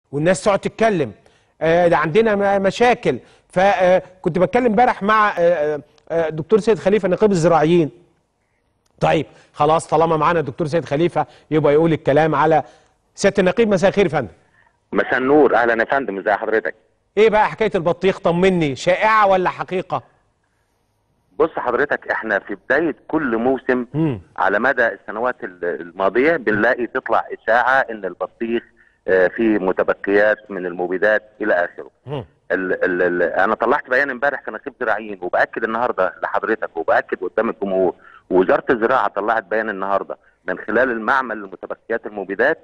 والناس تقعد تتكلم آه، ده عندنا م- مشاكل فكنت بتكلم امبارح مع آه، آه، دكتور سيد خليفه نقيب الزراعيين طيب خلاص طالما معانا الدكتور سيد خليفه يبقى يقول الكلام على سياده النقيب مساء الخير يا فندم مساء النور اهلا يا فندم ازي حضرتك ايه بقى حكايه البطيخ طمني شائعه ولا حقيقه بص حضرتك احنا في بدايه كل موسم مم. على مدى السنوات ال- الماضيه بنلاقي تطلع اشاعه ان البطيخ آه، فيه متبقيات من المبيدات الى اخره مم. ال ال ال انا طلعت بيان امبارح كنقيب زراعيين وباكد النهارده لحضرتك وباكد قدام الجمهور ووزاره الزراعه طلعت بيان النهارده من خلال المعمل لمتبقيات المبيدات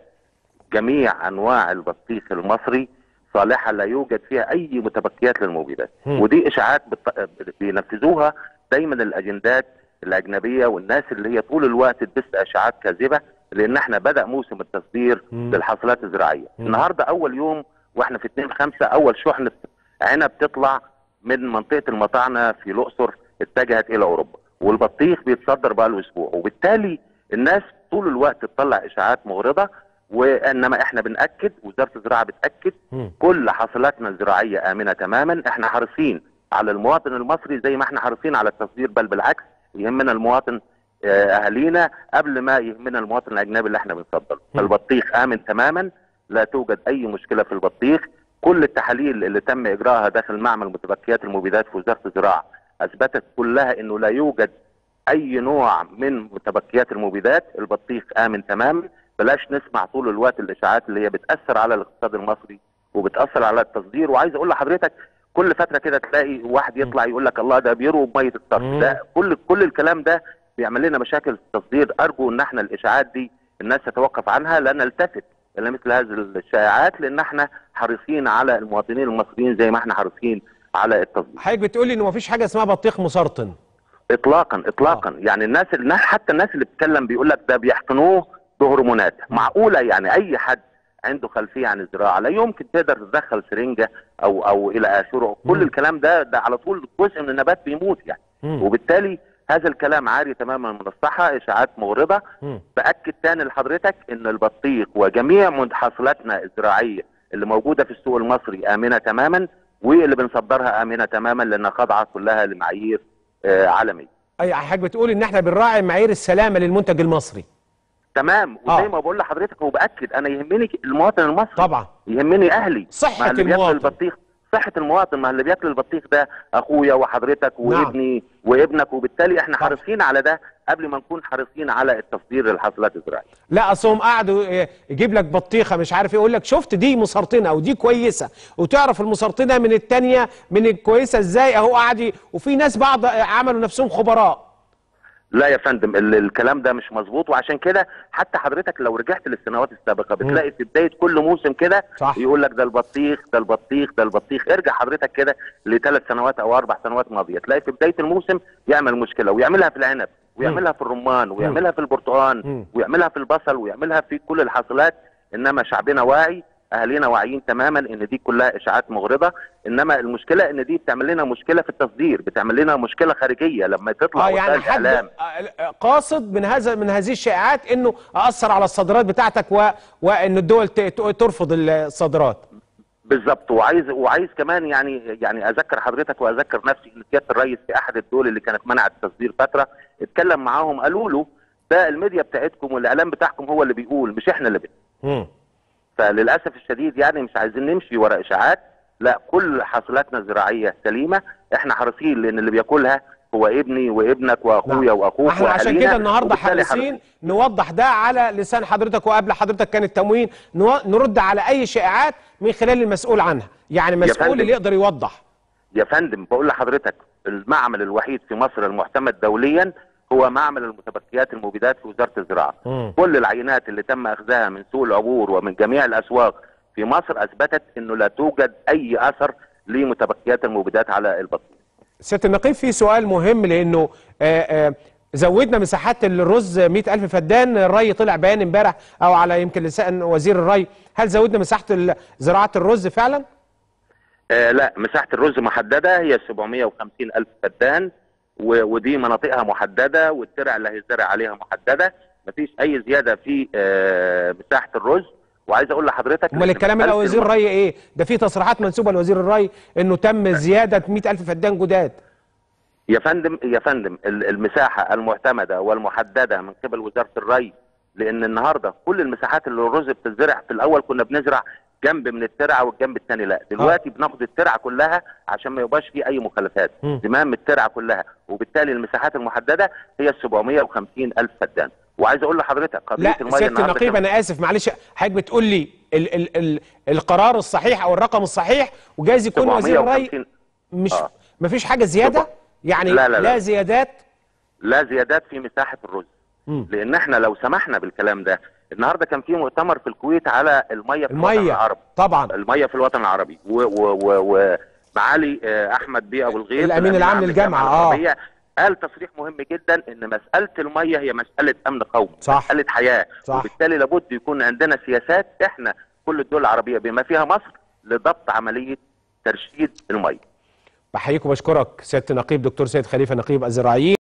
جميع انواع البطيخ المصري صالحه لا يوجد فيها اي متبقيات للمبيدات مم. ودي اشاعات بت- بينفذوها دايما الاجندات الاجنبيه والناس اللي هي طول الوقت تبث اشاعات كاذبه لان احنا بدا موسم التصدير مم. للحاصلات الزراعيه مم. النهارده اول يوم واحنا في 2 5 اول شحنه عنب تطلع من منطقه المطاعنه في الاقصر اتجهت الى اوروبا والبطيخ بيتصدر بقى له اسبوع وبالتالي الناس طول الوقت تطلع اشاعات مغرضه وانما احنا بناكد وزاره الزراعه بتاكد مم. كل حاصلاتنا الزراعيه امنه تماما احنا حريصين على المواطن المصري زي ما احنا حريصين على التصدير بل بالعكس يهمنا المواطن آه، اهالينا قبل ما يهمنا المواطن الاجنبي اللي احنا بنصدره مم. فالبطيخ امن تماما لا توجد اي مشكله في البطيخ كل التحاليل اللي تم اجراءها داخل معمل متبقيات المبيدات في وزاره الزراعه اثبتت كلها انه لا يوجد اي نوع من متبقيات المبيدات البطيخ امن تماما بلاش نسمع طول الوقت الاشاعات اللي هي بتاثر على الاقتصاد المصري وبتاثر على التصدير وعايز اقول لحضرتك كل فتره كده تلاقي واحد يطلع يقول لك الله ده بيروا بميه الصرف مم. ده كل كل الكلام ده بيعمل لنا مشاكل في التصدير ارجو ان احنا الاشاعات دي الناس تتوقف عنها لا نلتفت الى مثل هذه الشائعات لان احنا حريصين على المواطنين المصريين زي ما احنا حريصين على التصدير حضرتك بتقولي انه مفيش حاجه اسمها بطيخ مسرطن اطلاقا اطلاقا آه. يعني الناس الناس حتى الناس اللي بتتكلم بيقول لك ده بيحقنوه بهرمونات معقوله يعني اي حد عنده خلفيه عن الزراعه لا يمكن تقدر تدخل سرنجه او او الى اخره كل مم. الكلام ده ده على طول جزء من النبات بيموت يعني مم. وبالتالي هذا الكلام عاري تماما من الصحه اشاعات مغرضه مم. باكد تاني لحضرتك ان البطيخ وجميع محاصيلاتنا الزراعيه اللي موجوده في السوق المصري امنه تماما واللي بنصدرها امنه تماما لانها خاضعه كلها لمعايير آه، عالميه اي حضرتك بتقول ان احنا بنراعي معايير السلامه للمنتج المصري تمام آه. وزي ما بقول لحضرتك وباكد انا يهمني المواطن المصري طبعا يهمني اهلي صحة ما اللي بياكل المواطن. البطيخ صحة المواطن ما اللي بياكل البطيخ ده اخويا وحضرتك نعم. وابني وابنك وبالتالي احنا طبعا. حريصين على ده قبل ما نكون حريصين على التصدير للحاصلات الزراعيه لا اصلهم قعدوا ي- يجيب لك بطيخه مش عارف ايه يقول لك شفت دي مسرطنه او دي كويسه وتعرف المسرطنه من التانيه من الكويسه ازاي اهو قعد ي- وفي ناس بعض عملوا نفسهم خبراء لا يا فندم ال- الكلام ده مش مظبوط وعشان كده حتى حضرتك لو رجعت للسنوات السابقه بتلاقي في بدايه كل موسم كده صح. يقول لك ده البطيخ ده البطيخ ده البطيخ ارجع حضرتك كده لثلاث سنوات او اربع سنوات ماضيه تلاقي في بدايه الموسم يعمل مشكله ويعملها في العنب ويعملها في الرمان ويعملها في مم. البرتقال ويعملها في البصل ويعملها في كل الحاصلات انما شعبنا واعي اهالينا واعيين تماما ان دي كلها اشاعات مغرضه انما المشكله ان دي بتعمل لنا مشكله في التصدير بتعمل لنا مشكله خارجيه لما تطلع اه يعني وسائل حد اعلام آه، قاصد من هذا من هذه الشائعات انه اثر على الصادرات بتاعتك و... وان الدول ت... ت- ترفض الصادرات بالظبط وعايز وعايز كمان يعني يعني اذكر حضرتك واذكر نفسي ان سياده الرئيس في احد الدول اللي كانت منعت التصدير فتره اتكلم معاهم قالوا له ده الميديا بتاعتكم والاعلام بتاعكم هو اللي بيقول مش احنا اللي بنقول مم. فللاسف الشديد يعني مش عايزين نمشي ورا اشاعات لا كل حاصلاتنا الزراعيه سليمه احنا حريصين لان اللي بياكلها هو ابني وابنك واخويا نعم. واخوك احنا عشان وأهالينا، كده النهارده وبالتالي حريصين نوضح ده على لسان حضرتك وقبل حضرتك كان التموين نو... نرد على اي شائعات من خلال المسؤول عنها يعني مسؤول فندم. اللي يقدر يوضح يا فندم بقول لحضرتك المعمل الوحيد في مصر المعتمد دوليا هو معمل المتبقيات المبيدات في وزاره الزراعه. مم. كل العينات اللي تم اخذها من سوق العبور ومن جميع الاسواق في مصر اثبتت انه لا توجد اي اثر لمتبقيات المبيدات على البطيخ. سياده النقيب في سؤال مهم لانه آآ آآ زودنا مساحات الرز 100000 فدان الري طلع بيان امبارح او على يمكن لسان وزير الري هل زودنا مساحه ال- زراعه الرز فعلا آه لا مساحه الرز محدده هي 750 الف فدان و- ودي مناطقها محدده والترع اللي هيزرع عليها محدده مفيش اي زياده في آه مساحه الرز وعايز اقول لحضرتك امال إن الكلام اللي مسألة وزير الم- الري ايه ده في تصريحات منسوبه لوزير الري انه تم زياده 100000 فدان جداد يا فندم يا فندم ال- المساحه المعتمده والمحدده من قبل وزاره الري لان النهارده كل المساحات اللي الرز بتزرع في الاول كنا بنزرع جنب من الترعه والجنب الثاني لا دلوقتي بناخد الترعه كلها عشان ما يبقاش فيه اي مخالفات مم. زمام الترعه كلها وبالتالي المساحات المحدده هي ال 750 الف فدان وعايز اقول لحضرتك قضيه لا الميه سياده النهارده النقيب كمان- انا اسف معلش حضرتك بتقول لي ال ال ال القرار الصحيح او الرقم الصحيح وجايز يكون وزير الري 750 مش آه. مفيش حاجه زياده سبع- يعني لا، لا، لا. لا زيادات لا زيادات في مساحه الرز مم. لان احنا لو سمحنا بالكلام ده النهارده كان في مؤتمر في الكويت على الميه في الوطن الميه العربي طبعا الميه في الوطن العربي و- و- و- ومعالي آه، احمد بيه ابو الغيث الأمين العام للجامعة، آه. العربية قال تصريح مهم جدا ان مساله الميه هي مساله امن قومي صح. مساله حياه صح. وبالتالي لابد يكون عندنا سياسات احنا كل الدول العربيه بما فيها مصر لضبط عمليه ترشيد الميه بحييك وبشكرك سياده النقيب دكتور سيد خليفه نقيب الزراعيين